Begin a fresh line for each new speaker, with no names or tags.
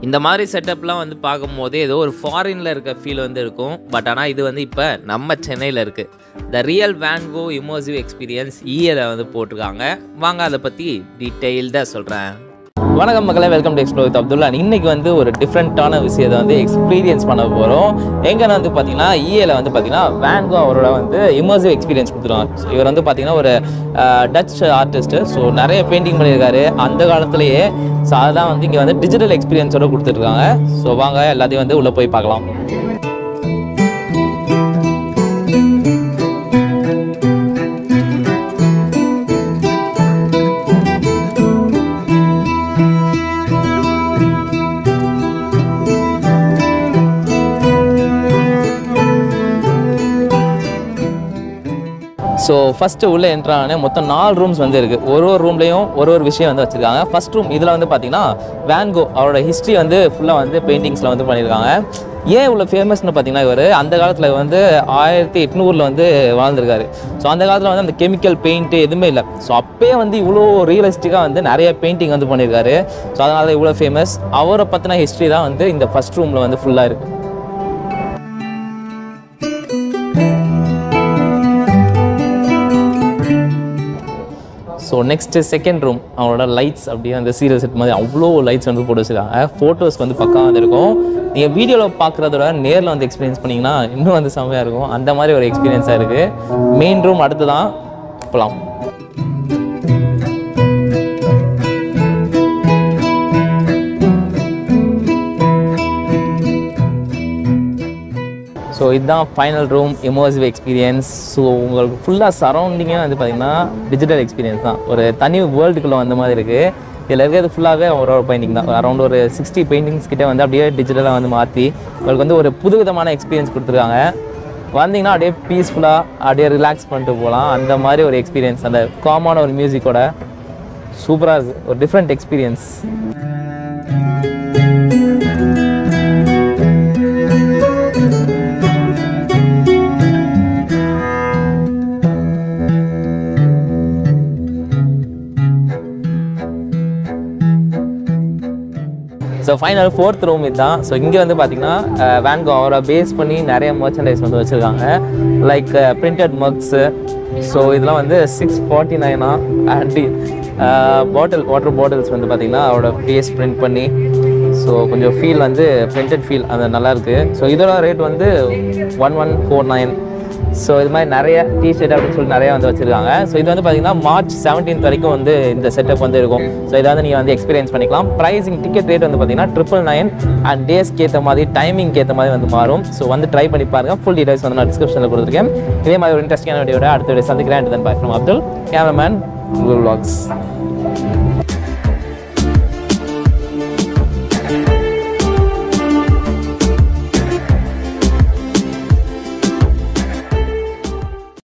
இந்த மாதிரி செட்டப்லாம் வந்து பார்க்கும்போது ஏதோ ஒரு ஃபாரினில் இருக்க ஃபீல் வந்து இருக்கும் பட் ஆனால் இது வந்து இப்போ நம்ம சென்னையில் இருக்குது த ரியல் வேன்கோ இமோசிவ் எக்ஸ்பீரியன்ஸ் இஎல வந்து போட்டிருக்காங்க வாங்க அதை பற்றி டீட்டெயில்டாக சொல்கிறேன் வணக்கம் மக்களே welcome to explore with Abdullah இன்னைக்கு வந்து ஒரு டிஃப்ரெண்ட்டான விஷயத்தை வந்து எக்ஸ்பீரியன்ஸ் பண்ண போகிறோம் எங்கன்னா வந்து பார்த்தீங்கன்னா இஏல வந்து பார்த்தீங்கன்னா வேன்கோ அவரோட வந்து இமர்சிவ் எக்ஸ்பீரியன்ஸ் கொடுத்துருவாங்க So, இவர் வந்து பார்த்தீங்கன்னா ஒரு டச் ஆர்டிஸ்ட்டு ஸோ நிறைய பெயிண்டிங் பண்ணியிருக்காரு அந்த காலத்திலேயே ஸோ அதுதான் வந்து இங்கே வந்து டிஜிட்டல் எக்ஸ்பீரியன்ஸோட கொடுத்துட்ருக்காங்க ஸோ வாங்க எல்லாத்தையும் வந்து உள்ளே போய் பார்க்கலாம் ஸோ ஃபஸ்ட்டு உள்ளே என்ட்ரானே மொத்தம் நாலு ரூம்ஸ் வந்து இருக்குது ஒரு ஒரு ரூம்லேயும் ஒரு ஒரு விஷயம் வந்து வச்சுருக்காங்க ஃபர்ஸ்ட் ரூம் இதில் வந்து பார்த்தீங்கன்னா வேன்கோ அவரோட ஹிஸ்ட்ரி வந்து ஃபுல்லாக வந்து பெயிண்டிங்ஸில் வந்து பண்ணியிருக்காங்க ஏன் இவ்வளோ ஃபேமஸ்னு பார்த்தீங்கன்னா இவர் அந்த காலத்தில் வந்து ஆயிரத்தி எட்நூறில் வந்து வாழ்ந்திருக்காரு ஸோ அந்த காலத்தில் வந்து அந்த கெமிக்கல் பெயிண்ட்டு எதுவுமே இல்லை ஸோ அப்பயே வந்து இவ்வளோ ரியலிஸ்டிக்காக வந்து நிறைய பெயிண்டிங் வந்து பண்ணியிருக்காரு ஸோ அதனால தான் இவ்வளோ ஃபேமஸ் அவரை பற்றின ஹிஸ்ட்ரி தான் வந்து இந்த ஃபஸ்ட் ரூமில் வந்து ஃபுல்லாக இருக்குது ஸோ நெக்ஸ்ட்டு செகண்ட் ரூம் அவனோட லைட்ஸ் அப்படியே அந்த சீரியல் செட் மாதிரி அவ்வளோ லைட்ஸ் வந்து போட்டு வச்சுருக்காங்க ஃபோட்டோஸ்க்கு வந்து பக்கம் வந்து இருக்கும் நீங்கள் வீடியோவில் பார்க்குறதோட நேரில் வந்து எக்ஸ்பீரியன்ஸ் பண்ணிங்கன்னா இன்னும் வந்து செம்மையாக இருக்கும் அந்த மாதிரி ஒரு எக்ஸ்பீரியன்ஸாக இருக்குது மெயின் ரூம் அடுத்து தான் போகலாம் ஸோ இதுதான் final room immersive experience so உங்களுக்கு ஃபுல்லாக சரௌண்டிங்கே வந்து பார்த்திங்கன்னா டிஜிட்டல் எக்ஸ்பீரியன்ஸ் தான் ஒரு தனி வேர்ல்டுக்குள்ளே வந்த மாதிரி இருக்குது இதில் இருக்கிறது ஃபுல்லாகவே அவரோட பெயிண்டிங் தான் அரௌண்ட் ஒரு சிக்ஸ்டி பெயிண்டிங்ஸ் கிட்டே வந்து அப்படியே டிஜிட்டலாக வந்து மாற்றி உங்களுக்கு வந்து ஒரு புதுவிதமான எக்ஸ்பீரியன்ஸ் கொடுத்துருக்காங்க வந்தீங்கன்னா அப்படியே பீஸ்ஃபுல்லாக அப்படியே ரிலாக்ஸ் பண்ணிட்டு போகலாம் அந்த மாதிரி ஒரு எக்ஸ்பீரியன்ஸ் அந்த காமான ஒரு மியூசிக்கோட சூப்பராக இருக்குது ஒரு different experience so final fourth room இதுதான் ஸோ இங்கே வந்து பார்த்தீங்கன்னா வேன்கோ அவரை பேஸ் பண்ணி நிறைய மர்ச்சன்டைஸ் வந்து வச்சுருக்காங்க லைக் பிரிண்டட் மக்ஸு ஸோ இதெல்லாம் வந்து six forty nine and bottle water bottles வந்து பார்த்தீங்கன்னா அவரோட ஃபேஸ் பிரிண்ட் பண்ணி ஸோ கொஞ்சம் ஃபீல் வந்து பிரிண்டட் ஃபீல் அது நல்லாயிருக்கு ஸோ இதோட ரேட் வந்து one one four nine so இது மாதிரி நிறைய டிஷர்ட் அப்படின்னு சொல்லி நிறைய வந்து வச்சிருக்காங்க ஸோ இது வந்து பார்த்தீங்கன்னா மார்ச் செவன்டீன்த் வரைக்கும் வந்து இந்த செட்டப் வந்து இருக்கும் ஸோ இதை வந்து நீங்கள் வந்து எக்ஸ்பீரியன்ஸ் பண்ணிக்கலாம் ப்ரைஸிங் டிக்கெட் ரேட் வந்து பார்த்தீங்கன்னா ட்ரிபிள் நைன் அண்ட் டேஸ்க்கு ஏற்ற மாதிரி டைமிங்க்கு ஏற்ற மாதிரி வந்து மாறும் ஸோ வந்து ட்ரை பண்ணி பாருங்க ஃபுல் டீடைல்ஸ் வந்து நான் டிஸ்கிரிப்ஷனில் கொடுத்துருக்கேன் இதே மாதிரி ஒரு இன்ட்ரெஸ்டிங்கான வீடியோட அடுத்த வீடியோ சந்திக்கிறேன் தன் bye from Abdul cameraman Google vlogs